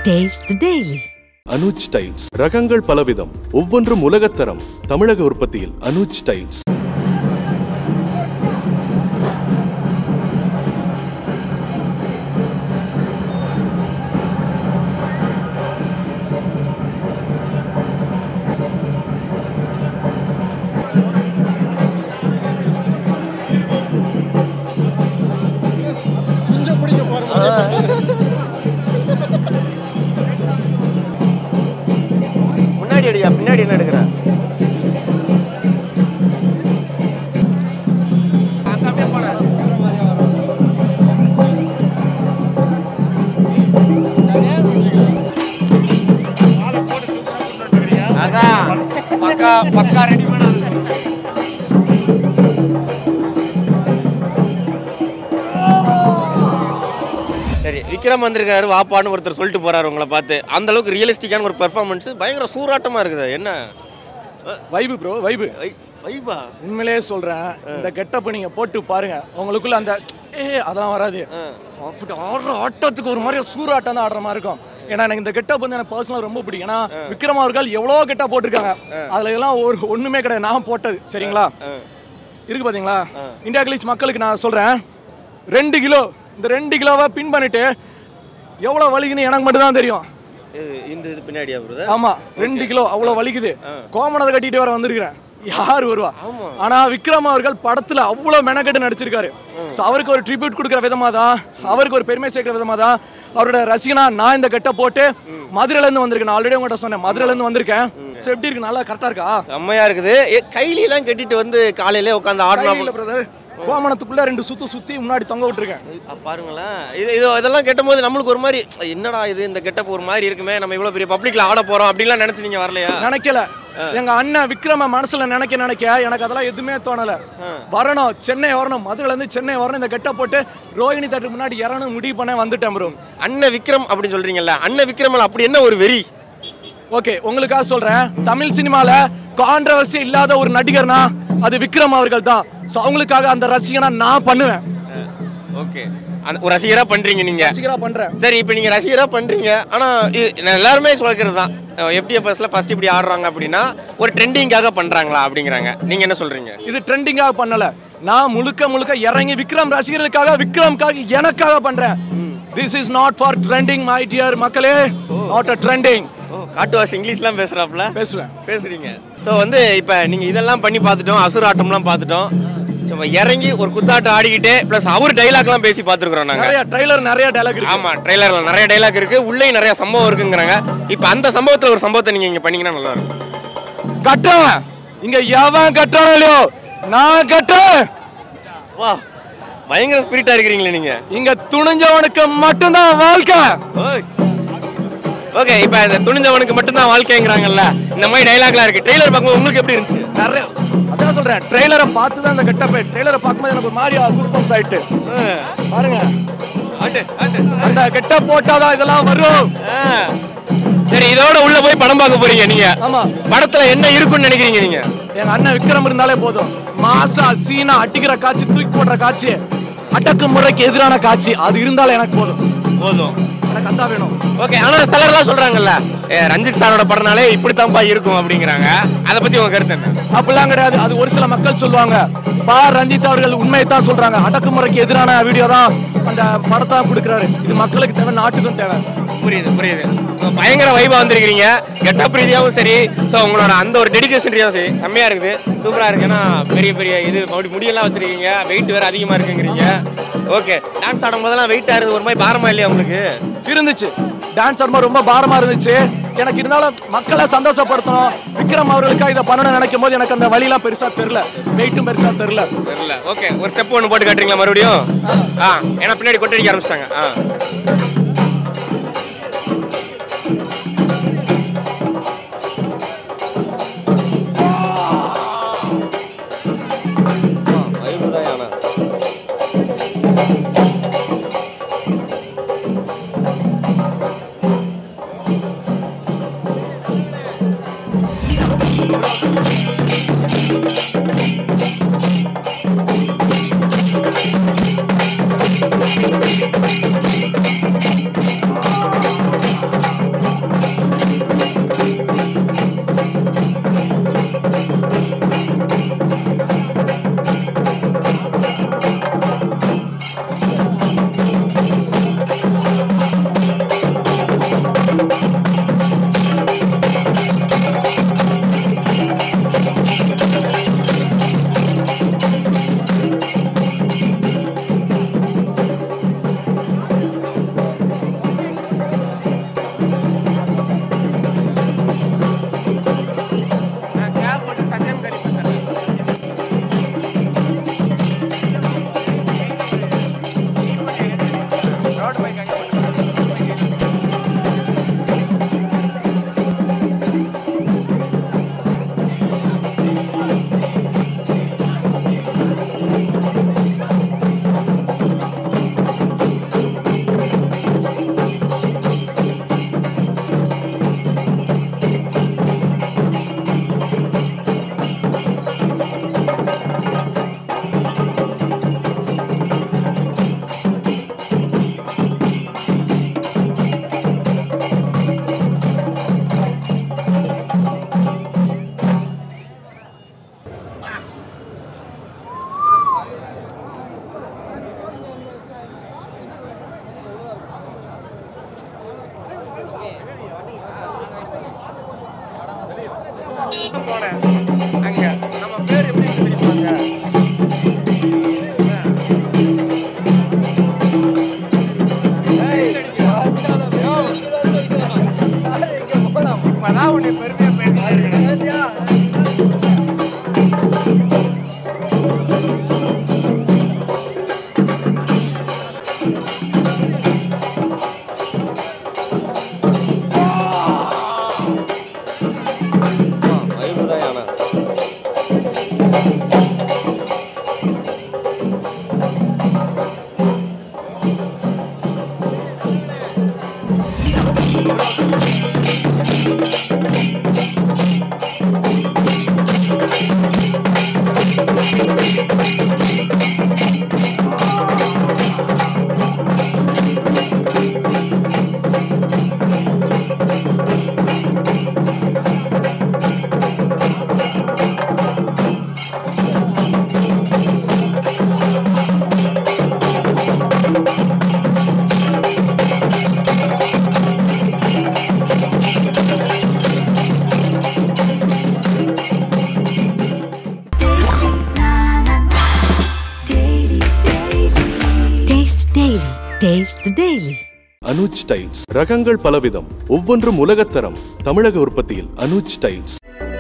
Taste the Daily. Anuj tiles ரகங்கள் பலவிதம் ஒவ்வொன்றும் உலகத்தரம் தமிழக உற்பத்தியில் அனுஜ் டைல்ஸ் முன்னாடி அடியா பின்னாடி என்ன எடுக்கிற அங்க அப்படியே போடா. அதான் பக்கா பக்கா ரெடிமேடா இருக்கு சரி விக்ரம் வந்திருக்காரு வாப்பான்னு ஒருத்தர் சொல்லிட்டு போறாரு உங்களை பார்த்து அந்த அளவுக்கு ரியலிஸ்டிக்கான ஒரு பெர்ஃபார்மன்ஸ் பயங்கர சூறாட்டமா இருக்குது என்ன வைபு ப்ரோ வைபு வை- வைபா உண்மையிலேயே சொல்றேன் இந்த கெட்டப்ப நீங்க போட்டு பாருங்க உங்களுக்குள்ள அந்த ஏ அதெல்லாம் வராது அப்படி ஆடுற ஆட்டத்துக்கு ஒரு மாதிரி சூறாட்டம் தான் ஆடுற மாதிரி இருக்கும் ஏன்னா எனக்கு இந்த கெட்டப் வந்து எனக்கு பர்சனலாக ரொம்ப பிடிக்கும் ஏன்னா விக்ரம் அவர்கள் எவ்வளோ கெட்டா போட்டிருக்காங்க அதுல எல்லாம் ஒரு ஒண்ணுமே கிடையாது நான் போட்டது சரிங்களா இருக்கு பாத்தீங்களா இந்தியா கிளீச் மக்களுக்கு நான் சொல்றேன் ரெண்டு கிலோ இந்த ரெண்டு கிலோவை பின் பண்ணிட்டு எவ்வளோ வலிக்குன்னு எனக்கு மட்டும் தான் தெரியும் இது இந்த இது பின்னாடியா பிரதர் ஆமா ரெண்டு கிலோ அவ்வளவு வலிக்குது கோமணத்தை கட்டிட்டு வர வந்திருக்கிறேன் யார் வருவா ஆனா விக்ரம் அவர்கள் படத்துல அவ்வளவு மெனக்கெட்டு நடிச்சிருக்காரு ஸோ அவருக்கு ஒரு ட்ரிபியூட் கொடுக்குற விதமா தான் அவருக்கு ஒரு பெருமை சேர்க்கிற விதமா தான் அவரோட ரசிகனா நான் இந்த கெட்ட போட்டு மதுரையில இருந்து வந்திருக்கேன் நான் ஆல்ரெடி உங்கள்கிட்ட சொன்னேன் மதுரையில இருந்து வந்திருக்கேன் ஸோ எப்படி இருக்கு நல்லா கரெக்டா இருக்கா செம்மையா இருக்குது ஏ, கைலிலாம் கட்டிட்டு வந்து காலையிலே உட்காந்து ஆடினா இல்ல பிரதர் கோமணத்துக்குள்ள ரெண்டு சுத்து சுத்தி முன்னாடி தொங்க விட்டுருக்கேன் அ, பாருங்களேன் இது இது இதெல்லாம் கேட்டும்போது நம்மளுக்கு ஒரு மாதிரி என்னடா இது இந்த கெட்டப் ஒரு மாதிரி இருக்குமே நம்ம இவ்வளவு பெரிய பப்ளிக்ல ஆட போறோம் அப்படிலாம் நினைச்சு நீங்க வரலையா நினைக்கல எங்க அண்ணன் விக்ரம மனசுல நினைக்க நினைக்க எனக்கு அதெல்லாம் எதுவுமே தோணல வரணும் சென்னை வரணும் மதுரையில இருந்து சென்னை வரணும் இந்த கெட்ட போட்டு ரோஹிணி தட்டு முன்னாடி இறணும் முடிவு பண்ண வந்துட்டேன் ப்ரோ அண்ணன் விக்ரம் அப்படின்னு சொல்றீங்கல்ல அண்ணன் விக்ரமல் அப்படி என்ன ஒரு வெறி ஓகே உங்களுக்காக சொல்றேன் தமிழ் சினிமால கான்ட்ரவர்சி இல்லாத ஒரு நடிகர்னா அது விக்ரம் அவர்கள் தான் ஸோ அவங்களுக்காக அந்த ரசிகனா நான் பண்ணுவேன் ஓகே அந்த ஒரு ரசிகரா பண்றீங்க நீங்க ரசிகரா பண்றேன் சரி இப்போ நீங்க ரசிகரா பண்றீங்க ஆனா இது நான் எல்லாருமே சொல்கிறது தான் எஃப்டிஎஃப்எஸ்ல ஃபர்ஸ்ட் இப்படி ஆடுறாங்க அப்படின்னா ஒரு ட்ரெண்டிங்காக பண்றாங்களா அப்படிங்கிறாங்க நீங்க என்ன சொல்றீங்க இது ட்ரெண்டிங்காக பண்ணல நான் முழுக்க முழுக்க இறங்கி விக்ரம் ரசிகர்களுக்காக விக்ரம்காக எனக்காக பண்றேன் this is not for trending my dear மக்களே நாட் அ ட்ரெண்டிங் ஓ காட்டுவாசி இங்கிலீஷ்லாம் பேசுறாப்ல பேசுவேன் பேசுறீங்க ஸோ வந்து இப்போ நீங்கள் இதெல்லாம் பண்ணி பார்த்துட்டோம் அசுர ஆட்டம்லாம் பார்த்துட்டோம் சும்மா இறங்கி ஒரு குத்தாட்டம் ஆடிக்கிட்டே ப்ளஸ் அவர் டைலாக்லாம் பேசி பார்த்துருக்குறோம் நாங்கள் நிறைய ட்ரைலர் நிறைய டைலாக் இருக்கு ஆமாம் ட்ரெய்லரில் நிறைய டைலாக் இருக்கு உள்ளேயும் நிறைய சம்பவம் இருக்குங்கிறாங்க இப்போ அந்த சம்பவத்தில் ஒரு சம்பவத்தை நீங்கள் இங்கே பண்ணீங்கன்னா நல்லா இருக்கும் கட்டுறேன் இங்க எவன் கட்டுறானோ இல்லையோ நான் கட்டுறேன் வா பயங்கர ஸ்பிரிட்டாக இருக்கிறீங்களே நீங்கள் இங்க துணிஞ்சவனுக்கு மட்டும்தான் வாழ்க்கை ஓய் ஓகே இப்போ இந்த துணிஞ்சவனுக்கு மட்டும்தான் வாழ்க்கைங்கிறாங்கல்ல இந்த மாதிரி டைலாக்லாம் இருக்கு ட்ரெய்லர் பார்க்கும்போது உங்களுக்கு எப்படி இருந்துச்சு நிறைய அதான் சொல்றேன் ட்ரெய்லரை பார்த்து தான் இந்த கெட்டப்பே ட்ரெய்லரை பார்க்கும்போது எனக்கு ஒரு மாதிரி கூஸ்பம்ஸ் ஆயிட்டு பாருங்க ஆட்டு ஆட்டு அந்த கெட்ட போட்டாதான் இதெல்லாம் வரும் ஆ. சரி இதோட உள்ள போய் படம் பார்க்க போறீங்க நீங்க ஆமா படத்துல என்ன இருக்குன்னு நினைக்கிறீங்க நீங்க எங்க அண்ணன் விக்ரம் இருந்தாலே போதும் மாசா சீனா அடிக்கிற காட்சி தூக்கி போடுற காட்சி அடக்கு முறைக்கு எதிரான காட்சி அது இருந்தாலே எனக்கு போதும் போதும் எனக்கு அதான் வேணும் ஓகே ஆனா சிலர்லாம் சொல்றாங்கல்ல ஏ, ரஞ்சித் சாரோட படம்னாலே இப்படித்தான்ப்பா இருக்கும் அப்படிங்கிறாங்க அதை பத்தி உங்க கருத்து என்ன அப்படிலாம் கிடையாது அது ஒரு சில மக்கள் சொல்லுவாங்க பா ரஞ்சித் அவர்கள் உண்மையை தான் சொல்றாங்க அடக்குமுறைக்கு எதிரான வீடியோ தான் அந்த படத்தை கொடுக்குறாரு இது மக்களுக்கு தேவை நாட்டுக்கும் தேவை புரியுது புரியுது So, பயங்கர வைபா வந்திருக்கிறீங்க கெட்டப் ரீதியாகவும் சரி ஸோ உங்களோட அந்த ஒரு டெடிகேஷன் ரீதியாகவும் சரி செம்மையா இருக்குது சூப்பரா இருக்கு ஏன்னா பெரிய பெரிய இது மறுபடி முடியெல்லாம் வச்சிருக்கீங்க வெயிட் வேற அதிகமா இருக்குங்கிறீங்க ஓகே டான்ஸ் ஆடும் போதெல்லாம் வெயிட் ஆகுது ஒரு மாதிரி பாரமா இல்லையா உங்களுக்கு இருந்துச்சு டான்ஸ் ஆடும்போது ரொம்ப பாரமா இருந்துச்சு எனக்கு இருந்தாலும் மக்களை சந்தோஷப்படுத்தணும் விக்ரம் அவர்களுக்காக இதை பண்ணணும்னு நினைக்கும் போது எனக்கு அந்த வழியெல்லாம் பெருசா தெரியல வெயிட்டும் பெருசா தெரியல தெரியல ஓகே ஒரு ஸ்டெப் ஒன்று போட்டு காட்டுறீங்களா மறுபடியும் ஆ ஏன்னா பின்னாடி கொட்டடிக்க ஆரம்பிச்சிட்டாங்க ஆ வாங்க அங்க நம்ம பேர் எப்படி இருக்கு தெரியுமாங்க இப்பதான் உன்னை பெருமையா பேசிட்டு Taste Daily. Taste the Daily. Anuj tiles ரகங்கள் பலவிதம் ஒவ்வொன்றும் உலகத்தரம் தமிழக உற்பத்தியில் அனுஜ் டைல்ஸ்